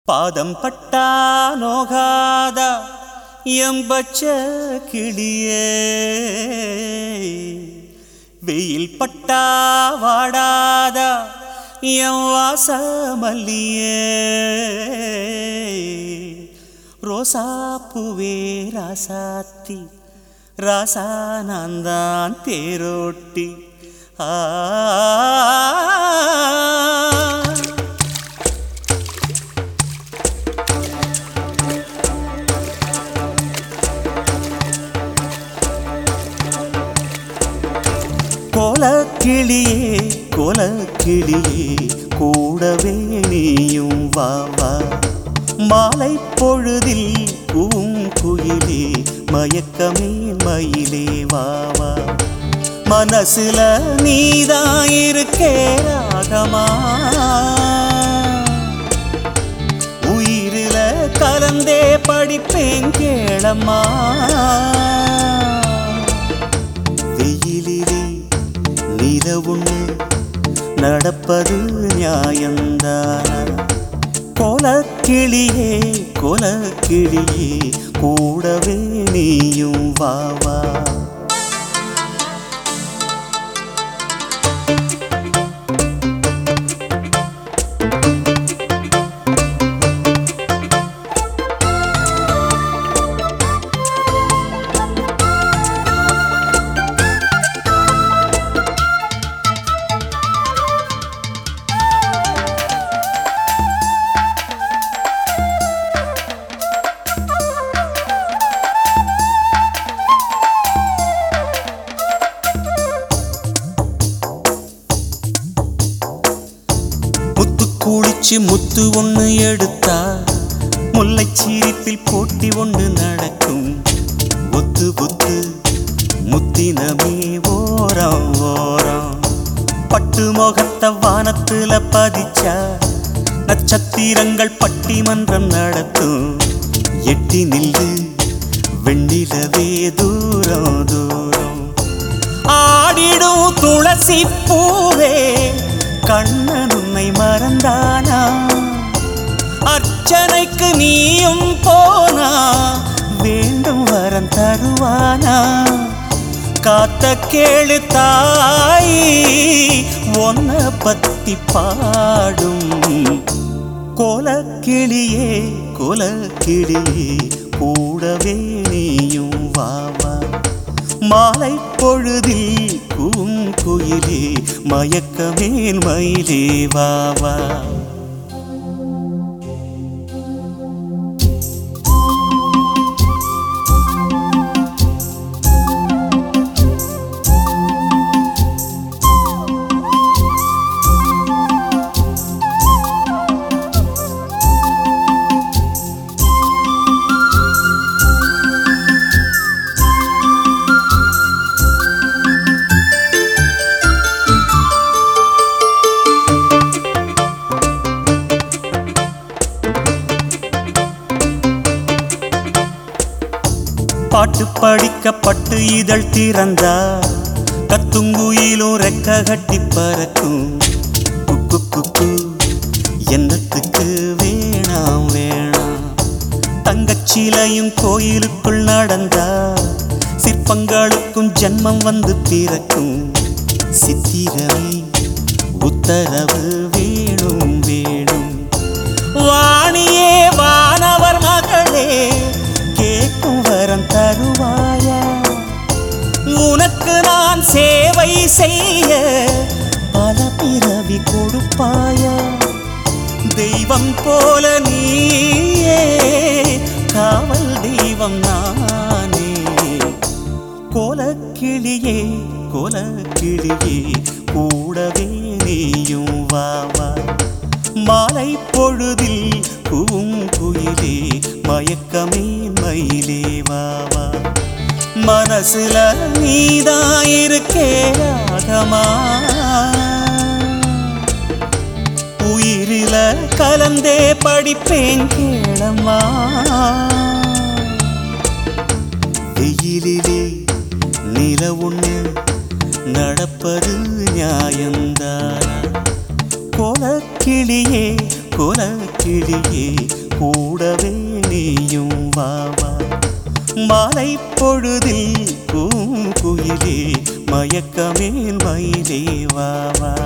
பாதம் பட்டா நோகாத எம்பச்ச கிளியே வெயில் பட்டா வாடாத எம் வாசமல்லியே ரோசா பூவே ராசாத்தி ராசா நான் தான் தேரோட்டி ஆ கோலக்கிளியே கோலக்கிளியே கூடவே நீயும் வா வா மாலை பொழுதில் பூங்குயிலே மயக்கமே மயிலே வா வா மனசுல நீதான் இருக்கே ராகமா உயிரில கலந்தே படிப்பேன் கேளம்மா வெயிலிலே நிலவுண்டு நடப்பது நியாயந்தானா கோலக்கிளியே கோலக்கிளியே கூடவே நீயும் வா வா முத்து குளிச்சு முத்து ஒண்ணு எடுத்தா முல்லை சீரிப்பில் போட்டி ஒண்ணு நடக்கும் ஒத்து ஒத்து முத்தினமே ஓரம் ஓரம் பட்டு முகத்த வானத்துல பதிச்சா நட்சத்திரங்கள் பட்டிமன்றம் நடத்தும் எட்டி நில்லு வெண்ணிலவே தூரம் தூரம் ஆடிடும் துளசி பூவே கண்ணன் உன்னை மறந்தானா அர்ச்சனைக்கு நீயும் போனா வேண்டும் வரம் தருவானா காத்த கேளு தாய் ஒன்ன பத்தி பாடும் கோலக்கிளியே கோலக்கிளியே கூடவே நீயும் வா வா மாலை பொழுதில் பூங்குயிலே மயக்கமேல் மயிலே வா வா பாட்டு படிக்கப்பட்டு இதழ் திறந்தா கத்துங்குயிலும் ரெக்க கட்டி பறக்கும் குக்கு குக்கு என்னத்துக்கு வேணாம் வேணாம் தங்கச்சிலையும் கோயிலுக்குள் நடந்தா சிற்பங்களுக்கும் ஜென்மம் வந்து பிறக்கும் சித்திரமே உத்தரவு வேணும் வேணும் வாணியே வானவர் மகளே கேட்கும் வரம் தருவாயா உனக்கு நான் சேவை செய்ய பல பிறவி கொடுப்பாயா தெய்வம் போல நீயே காவல் தெய்வம் நானே கோலக்கிளியே கோலக்கிளியே கூடவே நீயும் வா வா மாலை பொழுதில் பூங்குயிலே மயக்கமே மயிலே வா வா மனசுல நீதான் இருக்கே ராகமா உயிரில கலந்தே படிப்பேன் கேளம்மா வெயிலிலே நில ஒண்ணு நடப்பது நியாயந்தானா கோலக்கிளியே குலக்கிழியே கூடவே நீயும் வாவா மாலை பொழுதில் பூங்குயிலே மயக்கமேல் மயிலே வாவா